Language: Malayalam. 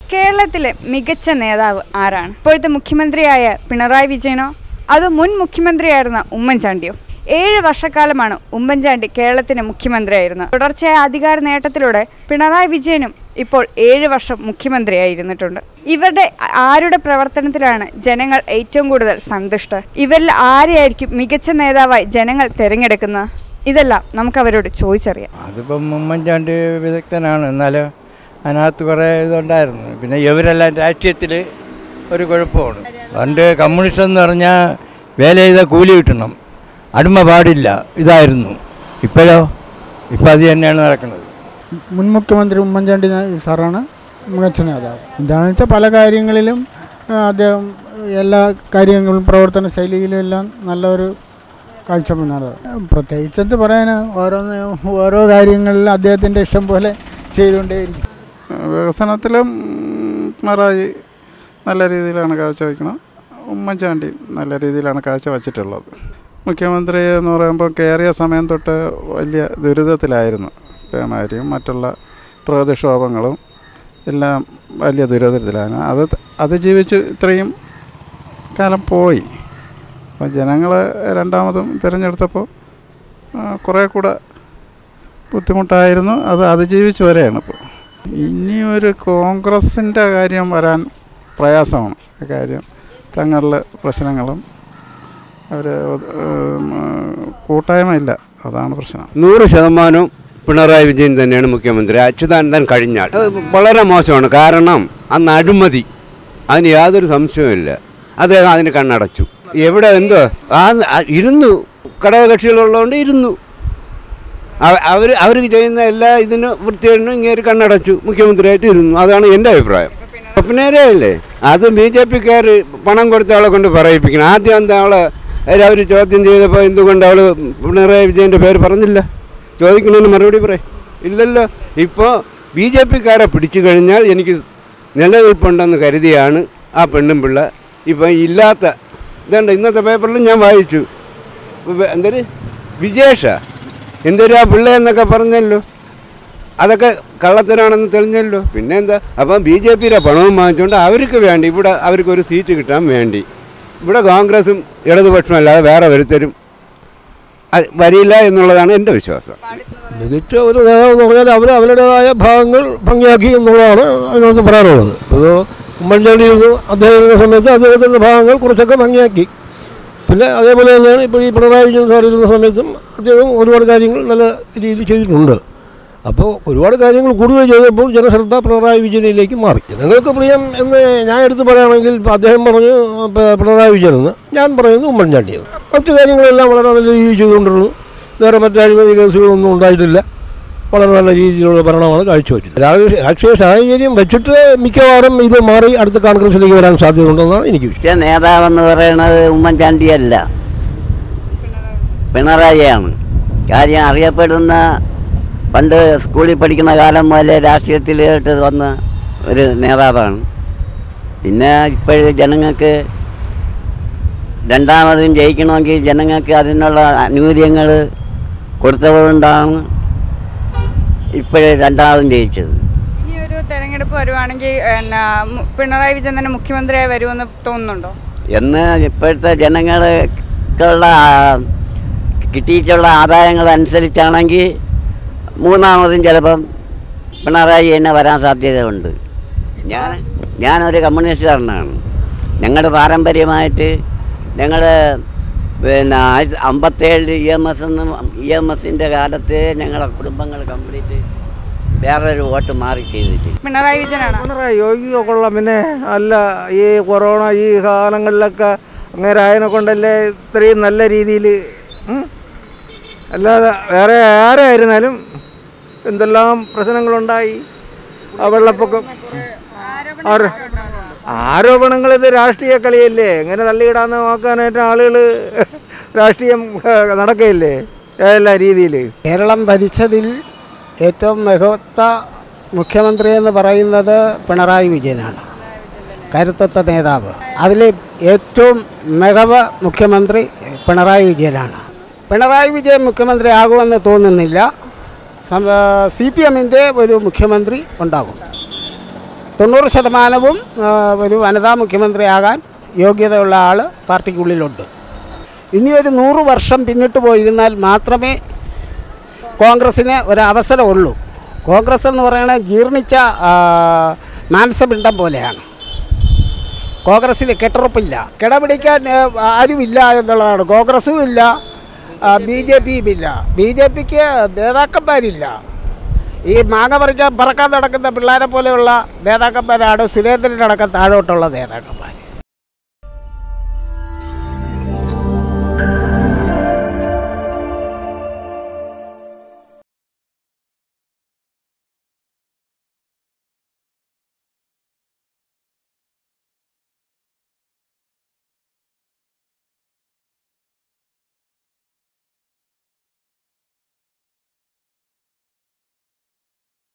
കേരളത്തിലെ മികച്ച നേതാവ് ആരാണ് ഇപ്പോഴത്തെ മുഖ്യമന്ത്രിയായ പിണറായി വിജയനോ അതോ മുൻ മുഖ്യമന്ത്രിയായിരുന്ന ഉമ്മൻചാണ്ടിയോ ഏഴ് വർഷക്കാലമാണ് ഉമ്മൻചാണ്ടി കേരളത്തിന്റെ മുഖ്യമന്ത്രിയായിരുന്നത് തുടർച്ചയായ അധികാര നേട്ടത്തിലൂടെ പിണറായി വിജയനും ഇപ്പോൾ ഏഴ് വർഷം മുഖ്യമന്ത്രിയായിരുന്നിട്ടുണ്ട് ഇവരുടെ ആരുടെ പ്രവർത്തനത്തിലാണ് ജനങ്ങൾ ഏറ്റവും കൂടുതൽ സന്തുഷ്ടർ ഇവരിൽ ആരെയായിരിക്കും മികച്ച നേതാവായി ജനങ്ങൾ തിരഞ്ഞെടുക്കുന്നത് ഇതെല്ലാം നമുക്ക് അവരോട് ചോദിച്ചറിയാം അതിപ്പം ഉമ്മൻചാണ്ടി വിദഗ്ധനാണ് എന്നാലും അതിനകത്ത് കുറേ ഇതുണ്ടായിരുന്നു പിന്നെ ഇവരെല്ലാം രാഷ്ട്രീയത്തിൽ ഒരു കുഴപ്പമാണ് പണ്ട് കമ്മ്യൂണിസ്റ്റ് എന്ന് പറഞ്ഞാൽ വേല ചെയ്താൽ കൂലി കിട്ടണം അടിമ പാടില്ല ഇതായിരുന്നു ഇപ്പോഴോ ഇപ്പം അത് തന്നെയാണ് നടക്കുന്നത് മുൻ മുഖ്യമന്ത്രി ഉമ്മൻചാണ്ടി നാ- സാറാണ് മികച്ച നേതാവ് എന്താണെന്ന് വെച്ചാൽ പല കാര്യങ്ങളിലും ആ, അദ്ദേഹം എല്ലാ കാര്യങ്ങളും പ്രവർത്തന ശൈലിയിലും എല്ലാം നല്ലൊരു കാഴ്ചപ്പാടാണ് പ്രത്യേകിച്ച് എന്ത് പറയാൻ ഓരോന്ന് ഓരോ കാര്യങ്ങളിൽ അദ്ദേഹത്തിൻ്റെ ഇഷ്ടം പോലെ ചെയ്തുകൊണ്ടേയിരിക്കും വികസനത്തിലും പിണറായി നല്ല രീതിയിലാണ് കാഴ്ചവെക്കണം ഉമ്മൻചാണ്ടി നല്ല രീതിയിലാണ് കാഴ്ചവെച്ചിട്ടുള്ളത് മുഖ്യമന്ത്രി എന്ന് പറയുമ്പോൾ കയറിയ സമയം തൊട്ട് വലിയ ദുരിതത്തിലായിരുന്നു പേമാരിയും മറ്റുള്ള പ്രകൃതിക്ഷോഭങ്ങളും എല്ലാം വലിയ ദുരിതത്തിലാണ് അത് അത് ജീവിച്ച് ഇത്രയും കാലം പോയി അപ്പോൾ ജനങ്ങളെ രണ്ടാമതും തിരഞ്ഞെടുത്തപ്പോൾ ആ, കുറേ കൂടെ ബുദ്ധിമുട്ടായിരുന്നു അത് അതിജീവിച്ച് വരെയാണ് ഇപ്പോൾ ഇനി ഒരു കോൺഗ്രസിൻ്റെ കാര്യം വരാൻ പ്രയാസമാണ് ആ കാര്യം തങ്ങളുടെ പ്രശ്നങ്ങളും അവർ കൂട്ടായ്മ ഇല്ല അതാണ് പ്രശ്നം നൂറ് ശതമാനവും പിണറായി വിജയൻ തന്നെയാണ് മുഖ്യമന്ത്രി അച്യുതാനന്ദൻ കഴിഞ്ഞാൽ അത് വളരെ മോശമാണ് കാരണം അന്ന് അഴിമതി അതിന് യാതൊരു സംശയവുമില്ല അദ്ദേഹം അതിന് കണ്ണടച്ചു എവിടെ എന്തോ ആ ആ ഇരുന്നു ഘടകകക്ഷികളുള്ളതുകൊണ്ട് ഇരുന്നു അവർ അവർ ചെയ്യുന്ന എല്ലാ ഇതിനും വൃത്തികളും ഇങ്ങനെ കണ്ണടച്ചു മുഖ്യമന്ത്രിയായിട്ട് ഇരുന്നു അതാണ് എൻ്റെ അഭിപ്രായം പിന്നേരല്ലേ അത് ബി ജെ പിക്കാർ പണം കൊടുത്ത ആളെ കൊണ്ട് പറയിപ്പിക്കണം ആദ്യം എന്താ അവളെ അവർ ചോദ്യം ചെയ്തപ്പോൾ എന്തുകൊണ്ട് അവൾ പിണറായി വിജയൻ്റെ പേര് പറഞ്ഞില്ല ചോദിക്കുന്നതിന് മറുപടി പറയും ഇല്ലല്ലോ ഇപ്പോൾ ബി ജെ പിക്കാരെ പിടിച്ചു കഴിഞ്ഞാൽ എനിക്ക് നിലനിൽപ്പുണ്ടെന്ന് കരുതിയാണ് ആ പെണ്ണും പിള്ള ഇപ്പം ഇല്ലാത്ത ഇതുണ്ട് ഇന്നത്തെ പേപ്പറിൽ ഞാൻ വായിച്ചു വ- എന്തൊരു വിജേഷ എന്തൊരു ആ പിള്ള എന്നൊക്കെ പറഞ്ഞല്ലോ അതൊക്കെ കള്ളത്തരാണെന്ന് തെളിഞ്ഞല്ലോ പിന്നെ എന്താ അപ്പം ബി ജെ പിയുടെ പണവും വാങ്ങിച്ചുകൊണ്ട് അവർക്ക് വേണ്ടി ഇവിടെ അവർക്ക് ഒരു സീറ്റ് കിട്ടാൻ വേണ്ടി ഇവിടെ കോൺഗ്രസും ഇടതുപക്ഷവും അല്ലാതെ വേറെ വരുത്തരും അത് വരില്ല എന്നുള്ളതാണ് എൻ്റെ വിശ്വാസം മികച്ച ഒരു നേതാവ് എന്ന് പറഞ്ഞാൽ അവർ അവരുടേതായ ഭാഗങ്ങൾ ഭംഗിയാക്കി എന്നുള്ളതാണ് അതിനകത്ത് പറയാനുള്ളത് ഇപ്പോൾ ഉമ്മൻചാണ്ടി ഇരുന്നു അദ്ദേഹത്തിൻ്റെ സമയത്ത് അദ്ദേഹത്തിൻ്റെ ഭാഗങ്ങൾ കുറച്ചൊക്കെ ഭംഗിയാക്കി പിന്നെ അതേപോലെ തന്നെയാണ് ഇപ്പോൾ ഈ പിണറായി വിജയൻ സാർ ഇരുന്ന സമയത്തും അദ്ദേഹം ഒരുപാട് കാര്യങ്ങൾ നല്ല രീതിയിൽ ചെയ്തിട്ടുണ്ട് അപ്പോൾ ഒരുപാട് കാര്യങ്ങൾ കൂടുതൽ ചെയ്തപ്പോൾ ജനശ്രദ്ധ പിണറായി വിജയനിലേക്ക് മാറി ജനങ്ങൾക്ക് പ്രിയം എന്ന് ഞാൻ എടുത്ത് പറയുകയാണെങ്കിൽ ഇപ്പോൾ അദ്ദേഹം പറഞ്ഞു പ- പിണറായി വിജയൻ എന്ന് ഞാൻ പറയുന്നത് ഉമ്മൻചാണ്ടിയാണ് മറ്റു കാര്യങ്ങളെല്ലാം വളരെ നല്ല രീതിയിൽ ചെയ്തുകൊണ്ടിരുന്നു വേറെ മറ്റ് അഴിമതി കേസുകളൊന്നും ഉണ്ടായിട്ടില്ല വളരെ നല്ല രീതിയിലുള്ള ഭരണമാണ് കാഴ്ചവെച്ചത് രാഷ്ട്രീയ രാഷ്ട്രീയ സാഹചര്യം വെച്ചിട്ട് മിക്കവാറും ഇത് മാറി അടുത്ത കോൺഗ്രസിലേക്ക് വരാൻ സാധ്യതയുണ്ടെന്നാണ് എനിക്ക് വിശ്വാസം മുഖ്യ നേതാവെന്ന് പറയുന്നത് ഉമ്മൻചാണ്ടിയല്ല പിണറായിയാണ് കാര്യം അറിയപ്പെടുന്ന പണ്ട് സ്കൂളിൽ പഠിക്കുന്ന കാലം മുതലേ രാഷ്ട്രീയത്തിലോട്ട് വന്ന ഒരു നേതാവാണ് പിന്നെ ഇപ്പോഴ് ജനങ്ങൾക്ക് രണ്ടാമതും ജയിക്കണമെങ്കിൽ ജനങ്ങൾക്ക് അതിനുള്ള ആനുകൂല്യങ്ങൾ കൊടുത്തതുകൊണ്ടാണ് ഇപ്പോഴ് രണ്ടാമതും ജയിച്ചത് ഇനി ഒരു തെരഞ്ഞെടുപ്പ് വരുവാണെങ്കിൽ എന്നാ, മു- പിണറായി വിജയൻ തന്നെ മുഖ്യമന്ത്രിയായി വരുമെന്ന് തോന്നുന്നുണ്ടോ എന്ന് ഇപ്പോഴത്തെ ജനങ്ങൾക്കുള്ള ആ, കിട്ടിയിട്ടുള്ള ആദായങ്ങൾ അനുസരിച്ചാണെങ്കിൽ മൂന്നാമതും ചിലപ്പം പിണറായി തന്നെ വരാൻ സാധ്യതയുണ്ട് ഞാൻ ഞാനൊരു കമ്മ്യൂണിസ്റ്റുകാരനാണ് ഞങ്ങളുടെ പാരമ്പര്യമായിട്ട് ഞങ്ങൾ പിന്നെ ആയിരത്തി അമ്പത്തേഴ് ഇ എം എസ് എന്ന് ഇ എം എസിൻ്റെ കാലത്ത് ഞങ്ങളുടെ കുടുംബങ്ങൾ കംപ്ലീറ്റ് വേറൊരു വോട്ട് മാറി ചെയ്തിട്ട് പിണറായി വിജയനാണ് പിണറായി യോഗിയോ കൊള്ളാം പിന്നെ അല്ല ഈ കൊറോണ ഈ കാലങ്ങളിലൊക്കെ അങ്ങനെ ആയതിനെ കൊണ്ടല്ലേ ഇത്രയും നല്ല രീതിയിൽ അല്ലാതെ വേറെ ആരായിരുന്നാലും എന്തെല്ലാം പ്രശ്നങ്ങളുണ്ടായി ആ വെള്ളപ്പൊക്കം ആരോ- ആരോപണങ്ങൾ ഇത് രാഷ്ട്രീയ കളിയല്ലേ ഇങ്ങനെ തള്ളിയിടാന്ന് നോക്കാനായിട്ട് ആളുകൾ രാഷ്ട്രീയം ഏഹ്, നടക്കുകയില്ലേ എല്ലാ രീതിയിൽ കേരളം ഭരിച്ചതിൽ ഏറ്റവും മികച്ച മുഖ്യമന്ത്രി എന്ന് പറയുന്നത് പിണറായി വിജയനാണ് കരുത്തത്ത നേതാവ് അതിൽ ഏറ്റവും മികവ് മുഖ്യമന്ത്രി പിണറായി വിജയനാണ് പിണറായി വിജയൻ മുഖ്യമന്ത്രി ആകുമെന്ന് തോന്നുന്നില്ല സി പി എമ്മിൻ്റെ ഒരു മുഖ്യമന്ത്രി ഉണ്ടാകും തൊണ്ണൂറ് ശതമാനവും ആ, ഒരു വനിതാ മുഖ്യമന്ത്രിയാകാൻ യോഗ്യതയുള്ള ആൾ പാർട്ടിക്കുള്ളിലുണ്ട് ഇനി ഒരു നൂറ് വർഷം പിന്നിട്ട് പോയിരുന്നാൽ മാത്രമേ കോൺഗ്രസ്സിന് ഒരു അവസരമുള്ളൂ കോൺഗ്രസ് എന്ന് പറയുന്നത് ജീർണിച്ച ആ, മാംസപിണ്ഡം പോലെയാണ് കോൺഗ്രസ്സിൽ കെട്ടുറപ്പില്ല കിടപിടിക്കാൻ ഏ, ആരുമില്ല എന്നുള്ളതാണ് കോൺഗ്രസും ഇല്ല ബി ജെ പിയും ഇല്ല ബി ജെ പിക്ക് നേതാക്കന്മാരില്ല ഈ മാങ്ങ പറിക്കാൻ പറക്കാൻ നടക്കുന്ന പിള്ളേരെ പോലെയുള്ള നേതാക്കന്മാരാണ് സുരേന്ദ്രനടക്കം താഴോട്ടുള്ള നേതാക്കന്മാർ